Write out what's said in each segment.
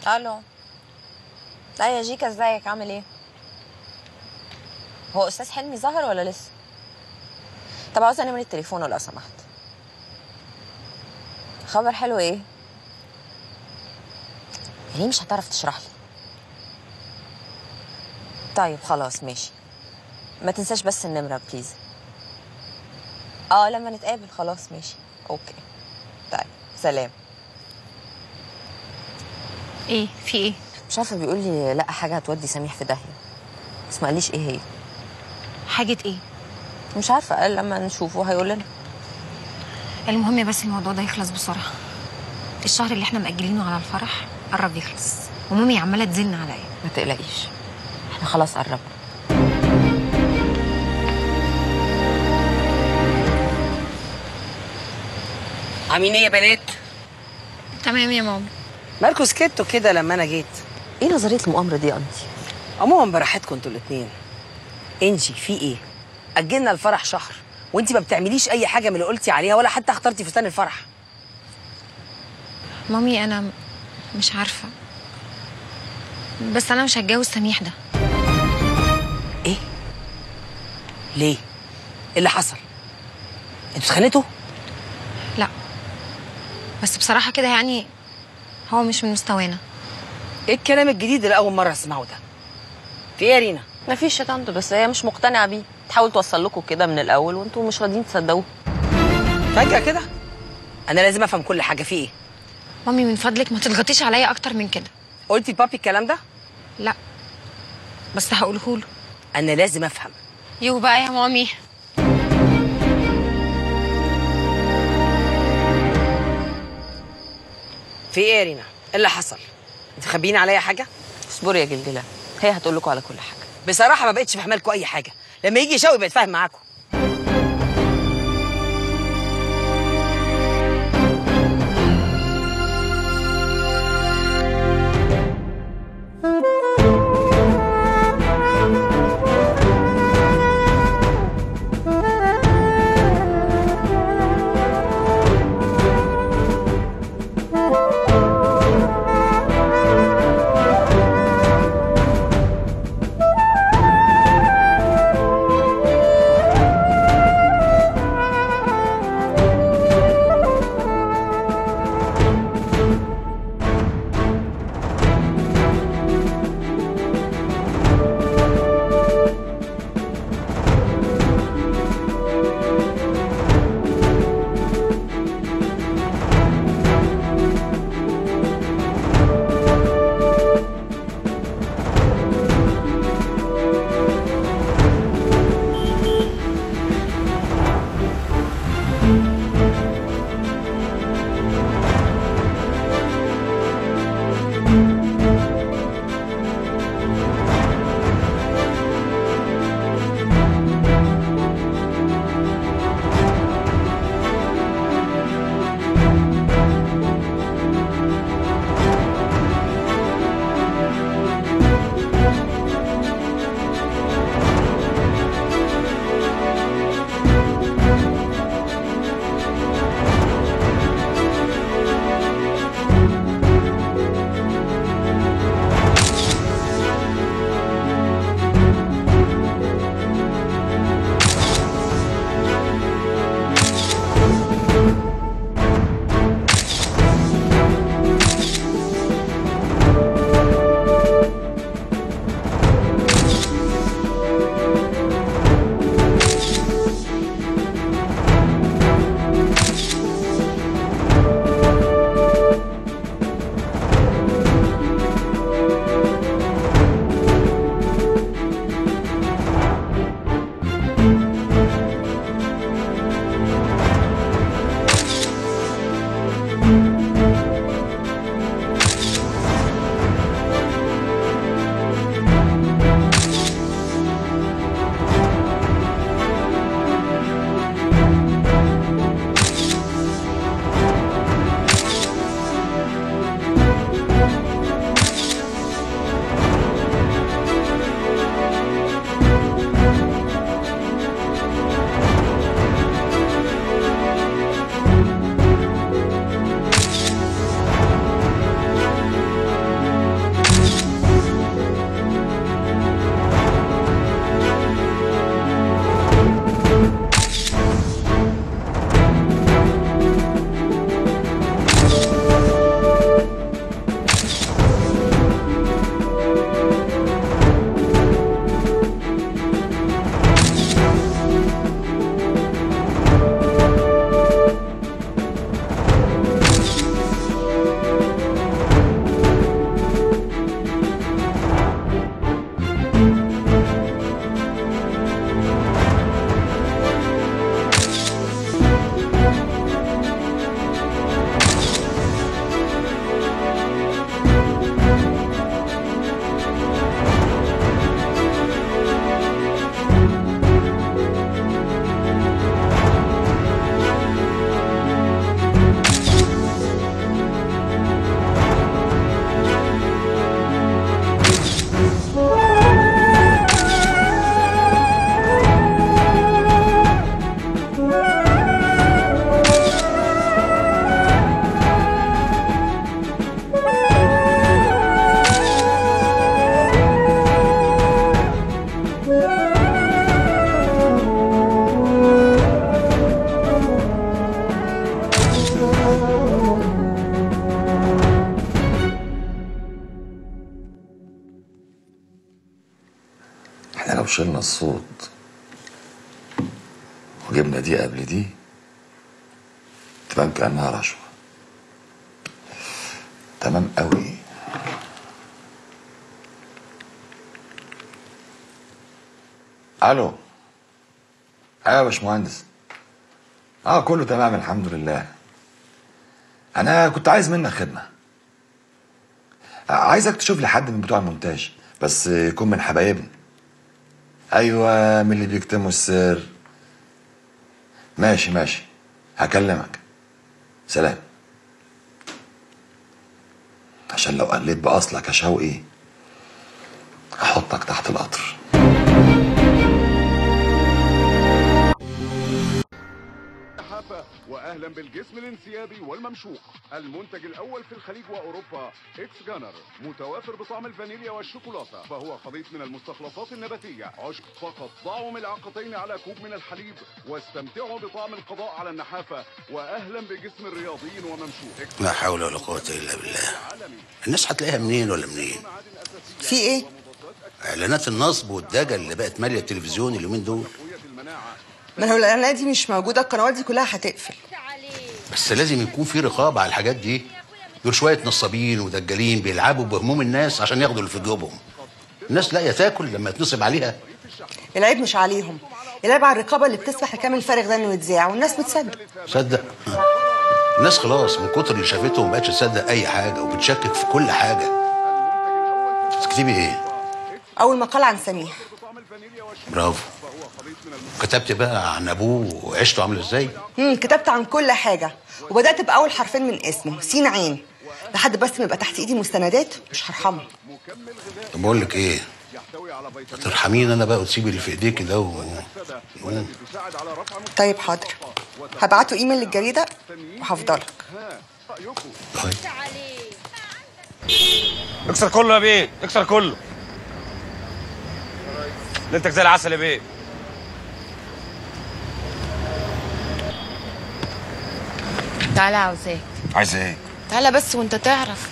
الو لا يا جيكا ازيك عامل ايه هو استاذ حلمي ظهر ولا لسه طب عاوزه نمره تليفونه لو سمحت خبر حلو ايه ليه مش هتعرف تشرح لي طيب خلاص ماشي ما تنساش بس النمره بليز اه لما نتقابل خلاص ماشي اوكي طيب سلام ايه في ايه مش عارفه بيقول لي لا حاجه هتودي سميح في داهيه بس ما قاليش ايه هي حاجه ايه مش عارفه قال لما نشوفه هيقول لنا المهم بس الموضوع ده يخلص بسرعه الشهر اللي احنا مأجلينه على الفرح قرب يخلص ومامي عماله تزن عليا ما تقلقيش احنا خلاص قربنا عاملين ايه يا بنات؟ تمام يا ماما مالكوا سكتوا كده لما انا جيت ايه نظريه المؤامره دي يا انتي عموما براحتكم انتوا الاتنين انجي في ايه؟ اجلنا الفرح شهر وانت ما بتعمليش اي حاجه من اللي قلتي عليها ولا حتى اخترتي فستان الفرح مامي انا م- مش عارفه بس انا مش هتجوز سميح ده ايه؟ ليه؟ ايه اللي حصل؟ انتوا اتخانقتوا؟ لا بس بصراحه كده يعني هو مش من مستوانا ايه الكلام الجديد اللي اول مره اسمعه ده؟ في ايه يا رينا؟ ما فيش يا طنط بس هي مش مقتنعه بيه تحاول توصل لكم كده من الاول وانتوا مش راضيين تصدقوه فجاه كده؟ انا لازم افهم كل حاجه في ايه؟ مامي من فضلك ما تضغطيش عليا اكتر من كده قلتي لبابي الكلام ده؟ لا بس هقوله له انا لازم افهم يو بقى يا مامي في ايه يا رينا؟ ايه اللي حصل؟ انت مخبيين عليا حاجه؟ اصبري يا جلجله هي هتقول لكم على كل حاجه بصراحه ما بقتش فاهمه لكم اي حاجه لما يجي شوقي بقيت فاهم معاكم لو شلنا الصوت وجبنا دي قبل دي تبان كأنها رشوة تمام قوي الو ايوه يا باشمهندس اه كله تمام الحمد لله انا كنت عايز منك خدمه عايزك تشوف لي حد من بتوع المونتاج بس يكون من حبايبنا ايوه من اللي بيكتموا السر ماشي ماشي هكلمك سلام عشان لو قلت باصلك يا شوقي احطك تحت القطر حافة واهلا بالجسم الانسيابي والممشوق المنتج الاول في الخليج واوروبا اكس جانر متوافر بطعم الفانيليا والشوكولاته فهو خليط من المستخلصات النباتيه عشب فقط ضعوا ملعقتين على كوب من الحليب واستمتعوا بطعم القضاء على النحافه واهلا بجسم الرياضيين وممشوق إكس لا حول ولا قوة إلا بالله الناس هتلاقيها منين ولا منين في ايه؟ إعلانات النصب والدجل اللي بقت مالية التلفزيون اليومين دول ما هو الاعلانات دي مش موجوده القنوات دي كلها هتقفل بس لازم يكون في رقابة على الحاجات دي دول شوية نصابين ودجالين بيلعبوا بهموم الناس عشان ياخدوا اللي في جيوبهم الناس لاقية تاكل لما يتنصب عليها العيب مش عليهم العيب على الرقابه اللي بتسمح لكامل الفارغ ده انه يتذاع والناس بتصدق صدق الناس خلاص من كتر اللي شافته ما بقتش تصدق أي حاجة وبتشكك في كل حاجة تكتبي إيه؟ اول مقال عن سميح برافو كتبت بقى عن أبوه وعيشته عاملة إزاي؟ امم كتبت عن كل حاجه وبدات باول حرفين من اسمه سين عين لحد بس ما يبقى تحت ايدي مستندات مش هرحمه طب بقول لك إيه؟ ترحمين أنا بقى وتسيبي اللي في إيديكي ده و... و... طيب حاضر هبعته ايميل للجريده وهفضلك طيب اكسر كله يا بيه اكسر كله ليلتك زي العسل يا بيه تعالى عاوزاك عايز ايه تعالى بس وانت تعرف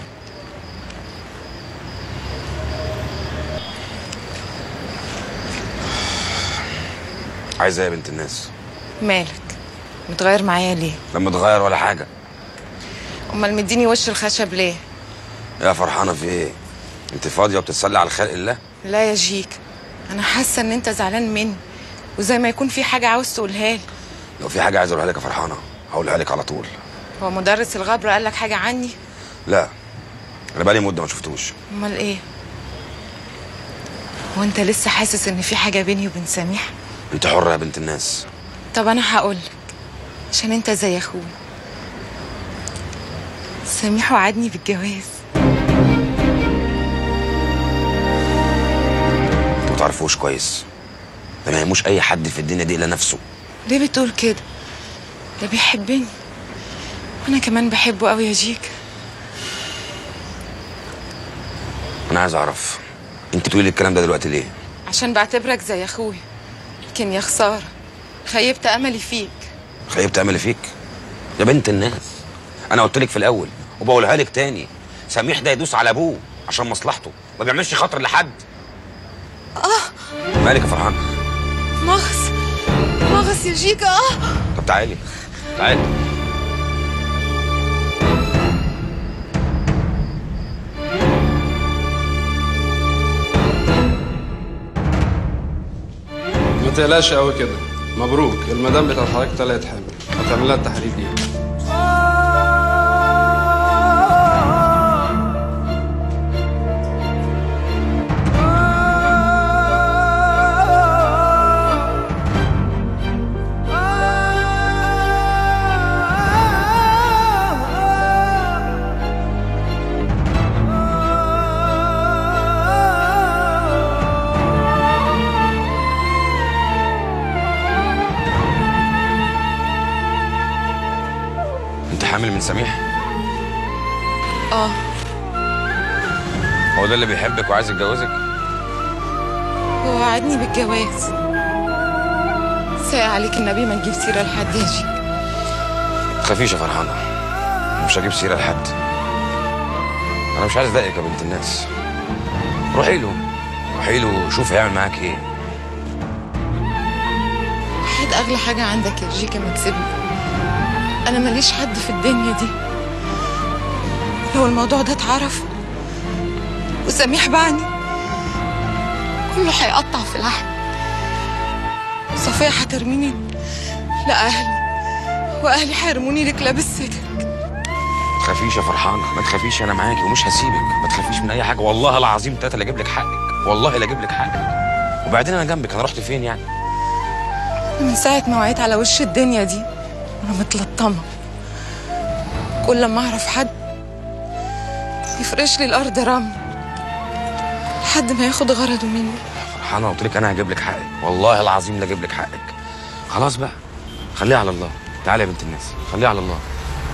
عايز ايه يا بنت الناس مالك متغير معايا ليه لما تغير ولا حاجه امال مديني وش الخشب ليه يا فرحانه في ايه انت فاضيه وبتتسلى على خلق الله لا يا جيك انا حاسه ان انت زعلان مني وزي ما يكون في حاجه عاوز تقولها لي لو في حاجه عايز اقولها لك يا فرحانه هقولها لك على طول هو مدرس الغبر قال لك حاجه عني لا انا بقالي مده ما شفتوش امال ايه وانت لسه حاسس ان في حاجه بيني وبين سميح انت حره يا بنت الناس طب انا هقولك عشان انت زي اخوي سميح وعدني بالجواز انتوا ما تعرفوش كويس ده ما يهموش اي حد في الدنيا دي الا نفسه ليه بتقول كده ده بيحبني وانا كمان بحبه قوي يا جيك انا عايز اعرف انت بتقولي الكلام ده دلوقتي ليه عشان بعتبرك زي اخوي لكن يا خساره خيبت املي فيك خيبت املي فيك يا بنت الناس انا قلت لك في الاول وبقولها لك تاني سميح ده يدوس على ابوه عشان مصلحته ما بيعملش خاطر لحد اه مالك يا فرحان مغص مغص يا جيك اه طب تعالي تعالي ما تقلقش قوي كده مبروك المدام بتاعت حضرتك طلعت حامل هتعمل لها التحاليل دي انت حامل من سميح اه هو ده اللي بيحبك وعايز يتجوزك هو وعدني بالجواز ساء عليك النبي ما تجيب سيره لحد يا جيك تخافيش يا فرحانه مش هجيب سيره لحد انا مش عايز اضايقك يا بنت الناس روحي له روحي له شوف هيعمل معاك ايه انت اغلى حاجه عندك يا جيكا ما تسيبني انا ماليش حد في الدنيا دي لو الموضوع ده اتعرف وسميح باعني كله هيقطع في لحم صفية هترميني لأهلي وأهلي هيرموني لكلاب السجن ما تخافيش يا فرحانه ما تخافيش انا معاكي ومش هسيبك ما تخافيش من اي حاجه والله العظيم تلاته اللي اجيب لك حقك والله لا اجيب لك حقك وبعدين انا جنبك انا رحت فين يعني من ساعة ما وعيت على وش الدنيا دي وأنا متلطمة كل ما أعرف حد يفرش لي الأرض رمل لحد ما ياخد غرضه مني فرحانه قلت لك انا هجيب لك حقك والله العظيم لا اجيب لك حقك خلاص بقى خليها على الله تعالي يا بنت الناس خليها على الله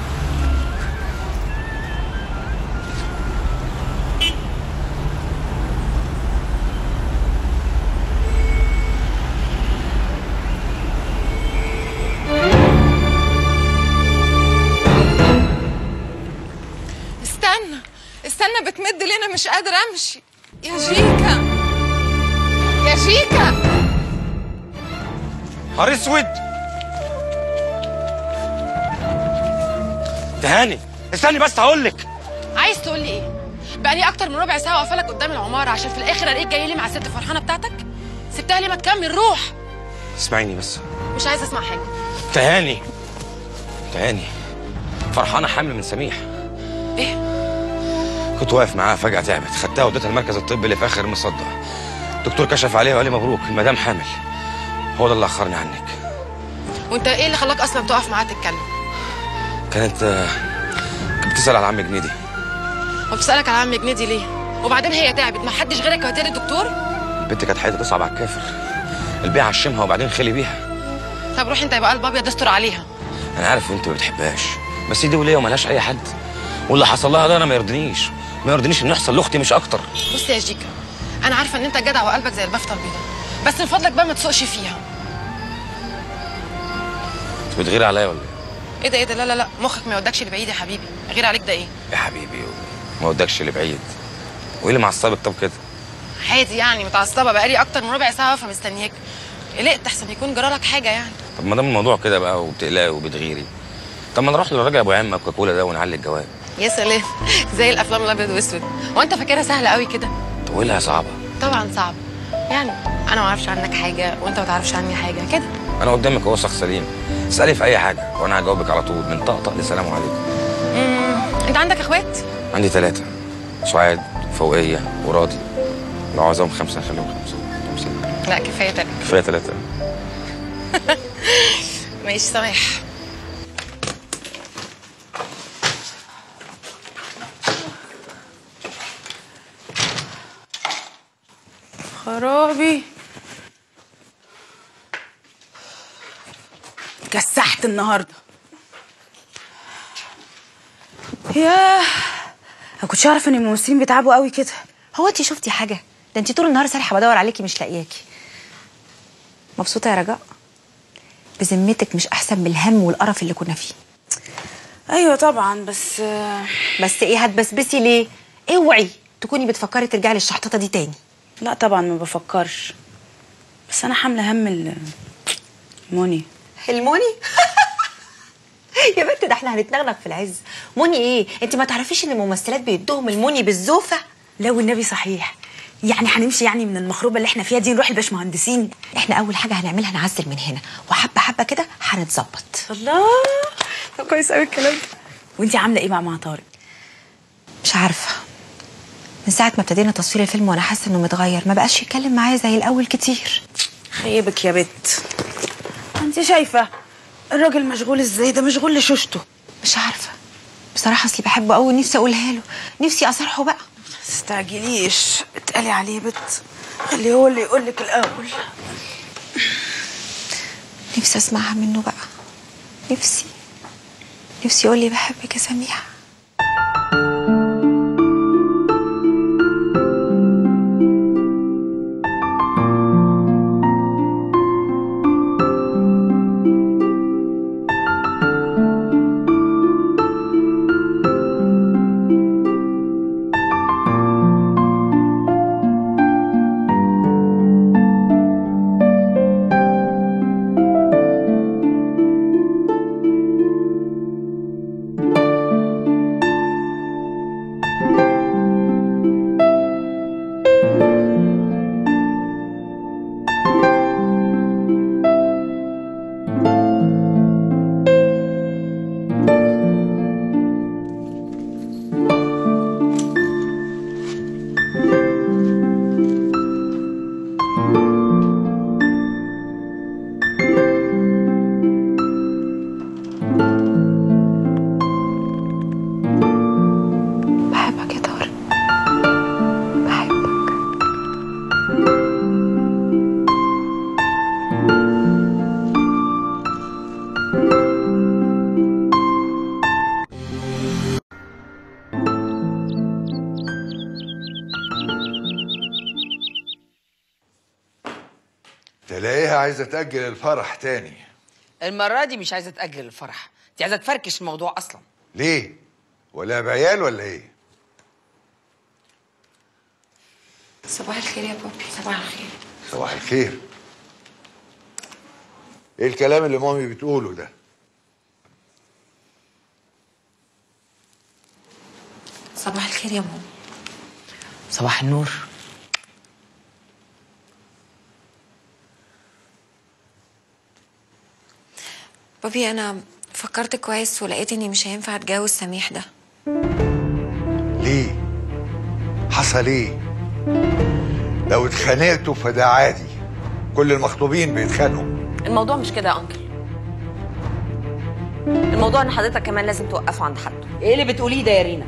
استنى استنى بتمد لي أنا مش قادرة أمشي يا جيكا يا جيكا نهار اسود تهاني استني بس هقول لك عايز تقول لي ايه بقالي اكتر من ربع ساعه واقفه لك قدام العماره عشان في الاخر الاقيك جاي لي مع الست فرحانه بتاعتك سبتها ليه ما تكمل روح اسمعيني بس مش عايزه اسمع حاجه تهاني تهاني فرحانه حامل من سميح ايه كنت واقف معاها فجأة تعبت خدتها وديتها المركز الطبي اللي في آخر المصدة الدكتور كشف عليها وقال لي مبروك المدام حامل هو ده اللي أخرني عنك وانت ايه اللي خلاك اصلا تقف معاها تتكلم كانت آه، كانت بتسأل على عم جنيدي وبتسالك على عم جنيدي ليه وبعدين هي تعبت ما حدش غيرك وديها للدكتور البنت كانت حياتها تصعب على الكافر البيع عشمها وبعدين خلي بيها طب روح انت يبقى قلب ابيض استر عليها أنا عارف أنت ما بتحبهاش بس دي ولية وملهاش أي حد واللي حصل لها ده أنا ما يرضينيش ما يرضينيش إنه يحصل لأختي مش أكتر بص يا جيكا انا عارفه ان انت جدع وقلبك زي البفته البيضاء بس من فضلك بقى ما تسوقش فيها أنت بتغيري عليا ولا إيه؟ ايه ده ايه ده لا لا لا مخك ما يودكش لبعيد يا حبيبي غير عليك ده ايه يا حبيبي ما ودكش لبعيد وإيه اللي معصبك طب كده عادي يعني متعصبه بقالي اكتر من ربع ساعه واقفه مستنياك قلقت احسن يكون جرالك حاجه يعني طب ما دام الموضوع كده بقى وبتقلقي وبتغيري طب ما نروح للراجل ابو عم كوكولا ده ونعلي الجواب يا سلام زي الافلام الابيض واسود هو انت فاكرها سهله قوي كده طولها صعبه طبعا صعب يعني انا ما اعرفش عنك حاجه وانت ما تعرفش عني حاجه كده انا قدامك اهو شخص سليم اسالي في اي حاجه وانا هجاوبك على طول من طقطق لسلام عليكم مم. انت عندك اخوات عندي ثلاثه سعاد فوقيه وراضي لو عاوزهم خمسه خليهم خمسه خمسه لا كفايه تلك كفايه ثلاثه ماشي سامح خرابي كسحت النهارده ياه ما كنتش اعرف ان الممثلين بيتعبوا قوي كده هو انت شفتي حاجه ده انت طول النهار سارحه بدور عليكي مش لاقياكي مبسوطه يا رجاء بذمتك مش احسن من الهم والقرف اللي كنا فيه ايوه طبعا بس بس ايه هتبسبسي ليه اوعي تكوني بتفكري ترجعي للشحططه دي تاني لا طبعا ما بفكرش بس انا حامله هم ال- موني الموني يا بنت ده احنا هنتنغنغ في العز موني ايه انت ما تعرفيش ان الممثلات بيدوهم الموني بالزوفه لا والنبي صحيح يعني هنمشي يعني من المخروبه اللي احنا فيها دي نروح الباشمهندسين احنا اول حاجه هنعملها نعزل من هنا وحبه حبه كده هنتظبط الله طب كويس قوي الكلام ده وانت عامله ايه بقى مع طارق مش عارفه من ساعه ما ابتدينا تصوير الفيلم وانا حاسه انه متغير ما بقاش يتكلم معايا زي الاول كتير خيبك يا بت انت شايفه الراجل مشغول ازاي ده مشغول لشوشته مش عارفه بصراحه اصلي بحبه قوي نفسي اقولها له نفسي اصارحه بقى تستعجليش اتقلي عليه يا بت خليه هو اللي يقول لك الاول نفسي اسمعها منه بقى نفسي نفسي يقول لي بحبك يا سميحه تلاقيها عايزه تاجل الفرح تاني المره دي مش عايزه تاجل الفرح انت عايزه تفركش الموضوع اصلا ليه ولا بعيال ولا ايه صباح الخير يا بابي صباح الخير صباح الخير ايه الكلام اللي مامي بتقوله ده صباح الخير يا ماما صباح النور بابي انا فكرت كويس ولقيت اني مش هينفع اتجوز سميح ده ليه حصل ايه لو اتخانقتوا فده عادي كل المخطوبين بيتخانقوا الموضوع مش كده يا انكل الموضوع ان حضرتك كمان لازم توقفه عند حد ايه اللي بتقوليه ده يا رينا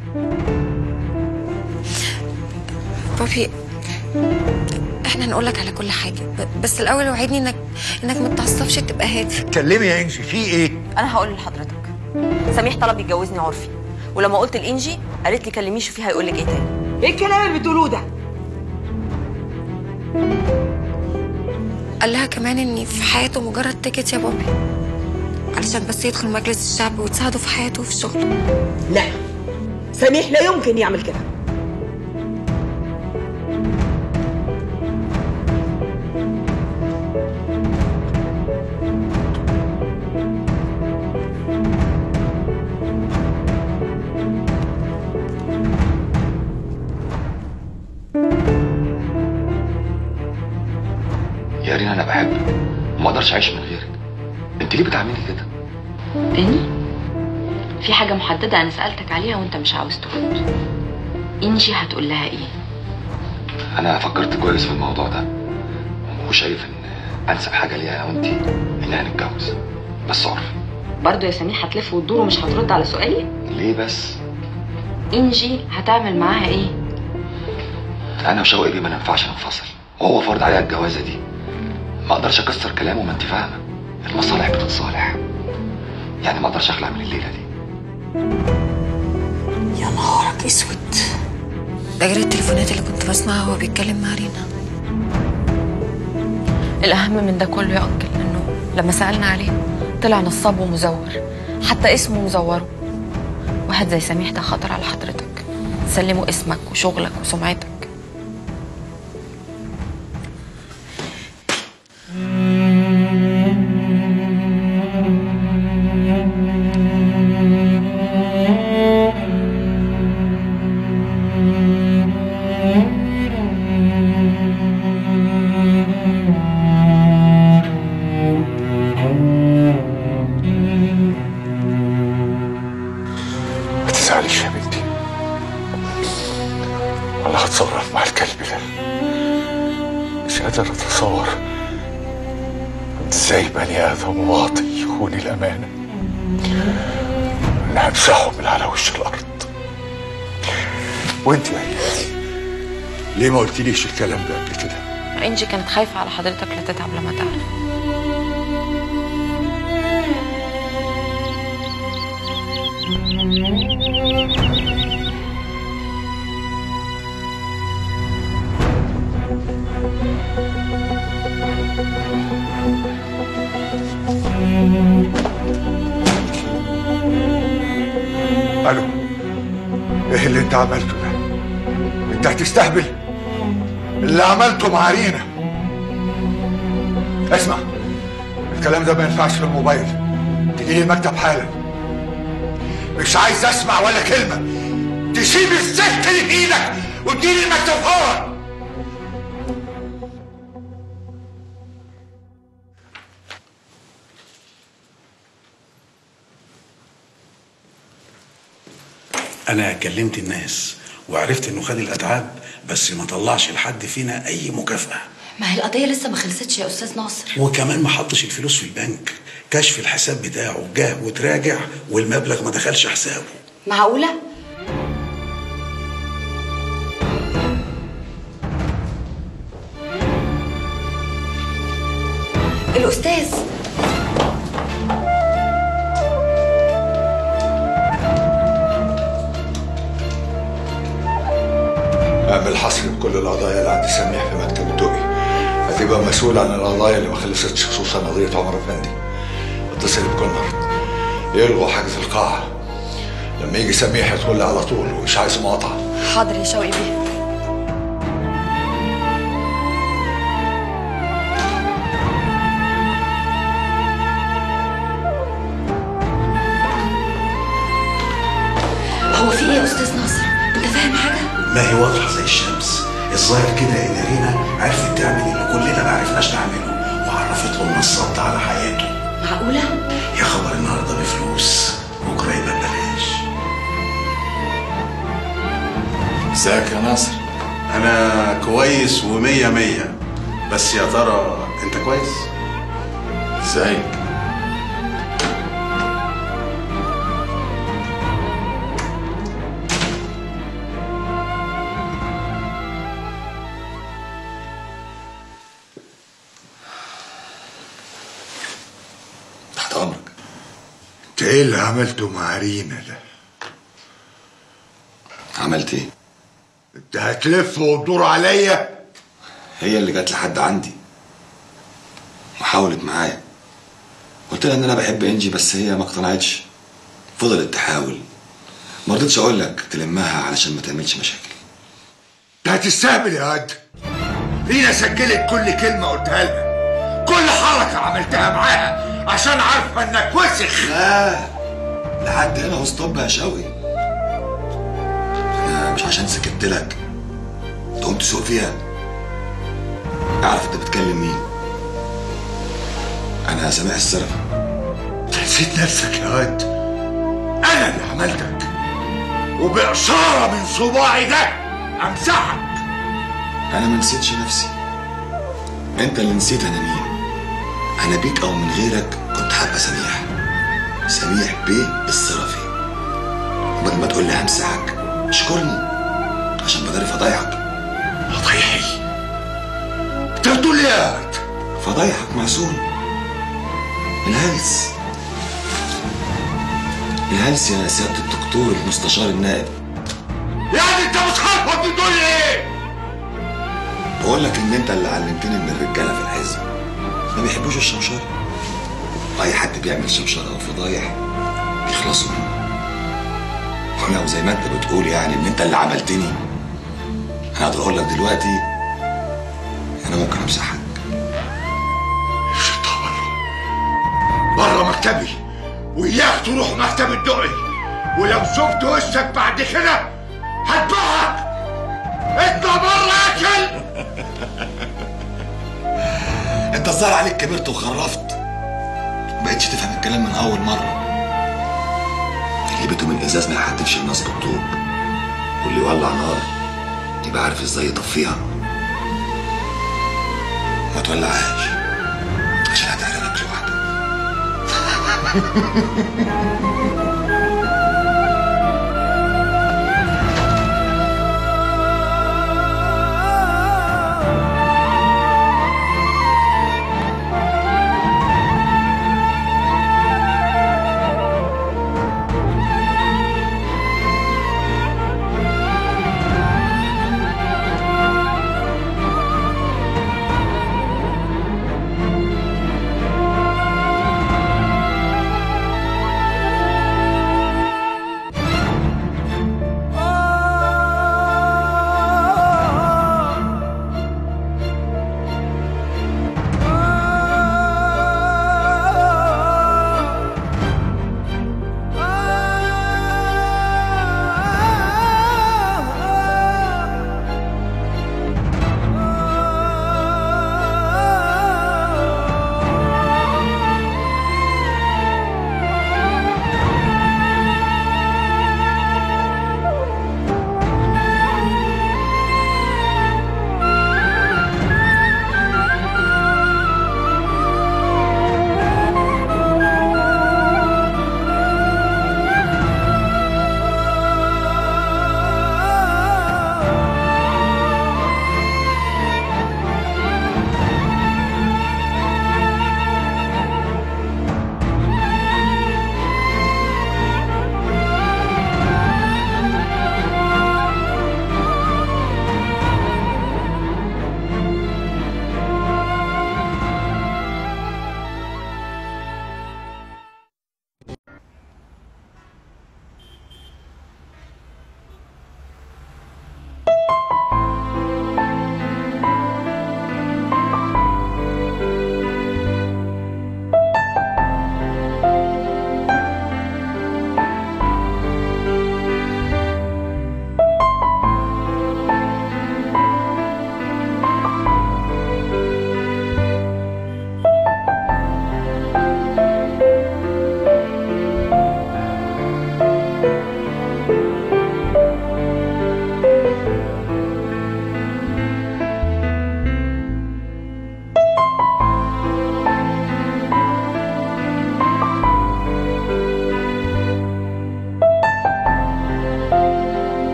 بابي احنا نقول لك على كل حاجه ب- بس الاول وعدني انك انك ما تتعصبش تبقى هادي اتكلمي يا انجي في ايه انا هقول لحضرتك سميح طلب يتجوزني عرفي ولما قلت لانجي قالت لي كلميه شوفي هيقول لك ايه تاني ايه الكلام اللي بتقولوه ده قال لها كمان اني في حياته مجرد تيكت يا بابي علشان بس يدخل مجلس الشعب وتساعده في حياته وفي شغله لا سميح لا يمكن يعمل كده يا رينا انا بحبك وما اقدرش اعيش من غيرك انت ليه بتعملي كده تاني في حاجة محددة أنا سألتك عليها وأنت مش عاوز تقول إنجي هتقول لها إيه؟ انا فكرت كويس في الموضوع ده وشايف ان انسب حاجه ليا انا وانت اننا نتجوز بس عرفي برضه يا سميح هتلف وتدور ومش هترد على سؤالي؟ ليه بس إنجي هتعمل معاها إيه؟ انا وشوقي بيه ما ننفعش ننفصل وهو فرض عليا الجوازه دي ما اقدرش اكسر كلامه ما انت فاهمه المصالح بتتصالح يعني ما اقدرش اخلع من الليله دي يا نهارك اسود ده غير التليفونات اللي كنت بسمعها وهو بيتكلم مع رينا الاهم من ده كله يا انكل انه لما سالنا عليه طلع نصاب ومزور حتى اسمه مزوره واحد زي سميح ده خطر على حضرتك سلموا اسمك وشغلك وسمعتك ما تزعليش يا بنتي ولا هتصرف مع الكلب ده مش قادر اتصور ازاي بني ادم واطي يخون الامانه اللي همسحه من على وش الارض وانت يا عيال ليه ما قلتليش الكلام ده قبل كده انجي كانت خايفه على حضرتك لا تتعب لما تعرف الو ايه اللي انت عملته ده انت هتستهبل اللي عملته مع رينا اسمع الكلام ده ما ينفعش في الموبايل تجي لي المكتب حالا مش عايز اسمع ولا كلمه تسيب الست اللي في ايدك وتجي لي المكتب فورا انا كلمت الناس وعرفت انه خد الاتعاب بس ما طلعش لحد فينا اي مكافاه ما هي القضية لسه ما خلصتش يا أستاذ ناصر وكمان ما حطش الفلوس في البنك كشف الحساب بتاعه جه وتراجع والمبلغ ما دخلش حسابه معقولة؟ الأستاذ اعمل حصر بكل القضايا اللي عند سميح في مكتب الدقي هتبقى مسؤول عن القضايا اللي ما خلصتش خصوصا قضيه عمر افندي اتصل بكونرد يلغوا حجز القاعه لما يجي سميح يدخل لي على طول ومش عايز مقاطعه حاضر يا شوقي بيه هو في ايه يا استاذ ناصر انت فاهم حاجه ما هي واضحه زي الشمس الظاهر كده ان رينا عرفت تعمل اللي كلنا ما عرفناش نعمله وعرفت له النصاب ده على حياته معقوله يا خبر النهارده بفلوس بكره يبقى ببلاش ازيك يا ناصر انا كويس ومية مية بس يا ترى انت كويس ازيك تحت امرك انت ايه اللي عملته مع رينا ده عملت ايه؟ انت هتلف وتدور عليا هي اللي جت لحد عندي وحاولت معايا قلت لها ان انا بحب انجي بس هي ما اقتنعتش فضلت تحاول ما رضيتش اقول لك تلمها علشان ما تعملش مشاكل انت هتستهبل يا واد رينا سجلت كل كلمه قلتها لها كل حركه عملتها معاها عشان عارفه انك وسخ لا لحد هنا وستوب يا شوقي انا مش عشان سكت لك تقوم تسوق فيها اعرف انت بتكلم مين انا سامح السرف نسيت نفسك يا واد انا اللي عملتك وبإشارة من صباعي ده امسحك انا ما نسيتش نفسي انت اللي نسيت انا مين انا بيك او من غيرك كنت حابه سميح سميح بيه الصرفي بدل ما تقول لي همسحك اشكرني عشان بدري فضايحك فضايحي انت بتقول ايه يا واد فضايحك معسول الهلس الهلس يا سيادة الدكتور المستشار النائب يعني انت متخربط بتقول ايه بقول لك ان انت اللي علمتني ان الرجاله في الحزب ما بيحبوش الشوشره واي حد بيعمل شوشره او فضايح بيخلصوا منه ولو زي ما انت بتقول يعني ان انت اللي عملتني انا اقدر اقول لك دلوقتي انا ممكن امسحك بره مكتبي وإياك تروح مكتب الدقي ولو شفت وشك بعد كده هتبعك اطلع بره يا كلب انت الظاهر عليك كبرت وخرفت مبقتش تفهم الكلام من اول مره اللي بيته من ازاز ما يحدفش الناس بالطوب واللي يولع نار يبقى عارف ازاي يطفيها ما تولعهاش عشان هتعرفك لوحدك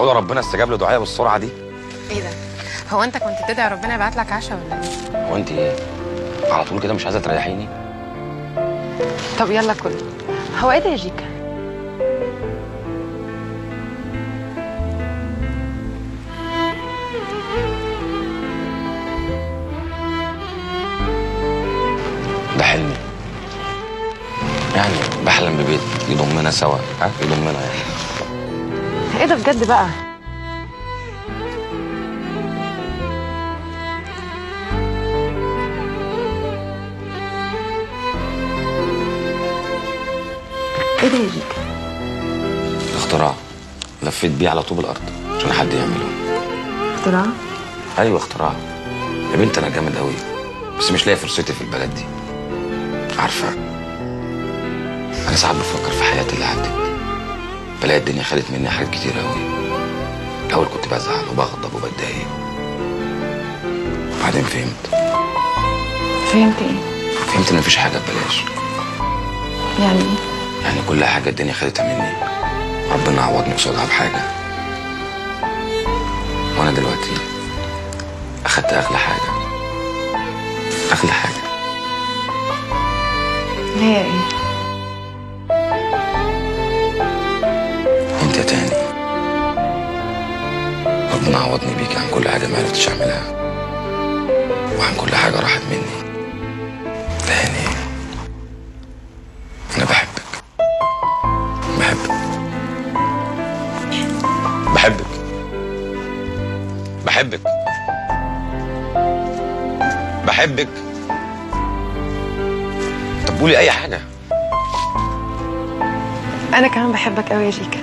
معقوله ربنا استجاب لدعائي بالسرعه دي ايه ده هو انت كنت بتدعي ربنا يبعت لك عشاء ولا ايه هو انت ايه على طول كده مش عايزه تريحيني طب يلا كل هو ايه ده يا جيكا ده حلمي يعني بحلم ببيت يضمنا سوا ها يضمنا يعني ايه ده بجد بقى ايه ده يا جيكا اختراع لفيت بيه على طوب الارض عشان حد يعمله اختراع ايوه اختراع يا بنت انا جامد قوي بس مش لاقي فرصتي في البلد دي عارفه انا ساعات بفكر في حياتي اللي عدت بلاقي الدنيا خدت مني حاجات كتير قوي الاول كنت بزعل وبغضب وبتضايق وبعدين فهمت فهمت ايه فهمت ان مفيش حاجه ببلاش يعني ايه يعني كل حاجه الدنيا خدتها مني ربنا عوضني قصادها بحاجه وانا دلوقتي اخدت اغلى حاجه اغلى حاجه هي ايه انت يا تاني ربنا عوضني بيك عن كل حاجه ما عرفتش اعملها وعن كل حاجه راحت مني تاني انا بحبك بحبك بحبك بحبك بحبك طب قولي اي حاجه انا كمان بحبك قوي يا جيكا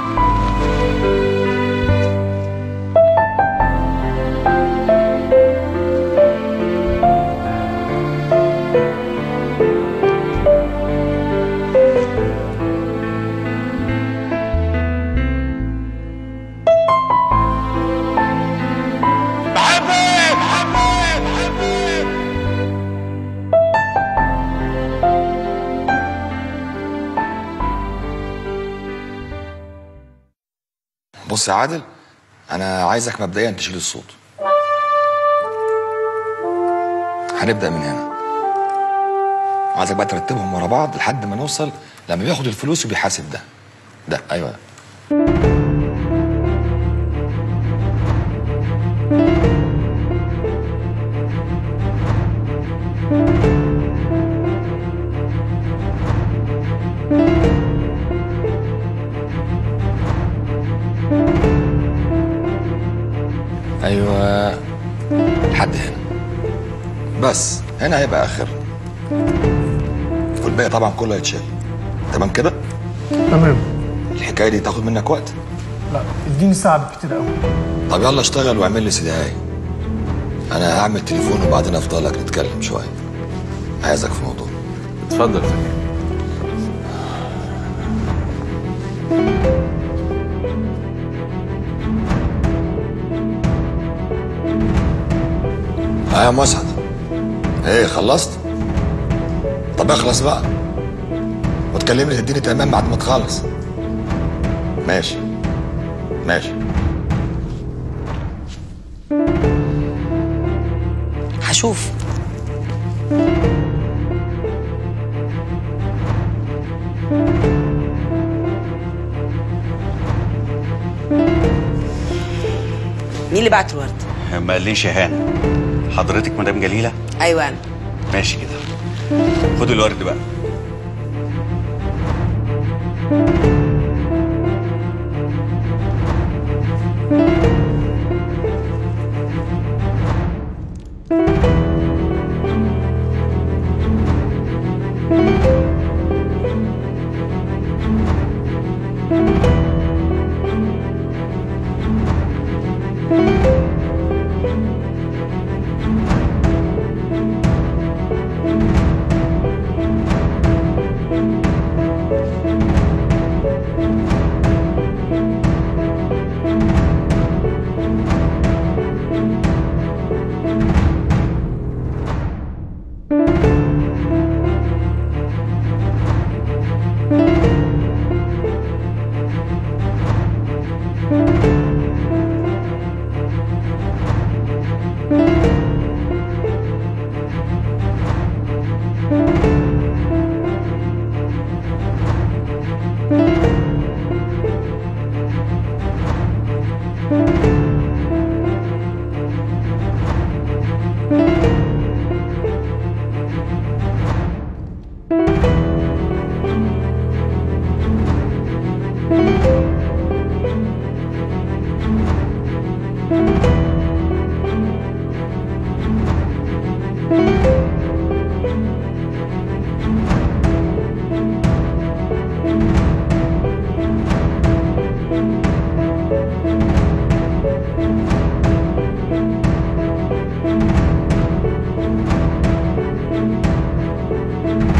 بص يا عادل انا عايزك مبدئيا تشيل الصوت هنبدا من هنا عايزك بقى ترتبهم ورا بعض لحد ما نوصل لما بياخد الفلوس وبيحاسب ده ده ايوه ده. ايوه لحد هنا بس هنا هيبقى اخر والباقي طبعا كله هيتشال تمام كده تمام الحكايه دي تاخد منك وقت لا اديني ساعة بالكتير قوي طب يلا اشتغل واعمل لي سيدي انا هعمل تليفون وبعدين افضلك نتكلم شويه عايزك في موضوع اتفضل ها يا مسعد ايه خلصت طب اخلص بقى وتكلمني تديني تمام بعد ما تخلص ماشي ماشي هشوف مين اللي بعت الورد؟ ما قاليش يا هانة حضرتك مدام جليلة ايوه انا ماشي كده خد الورد بقى Thank you.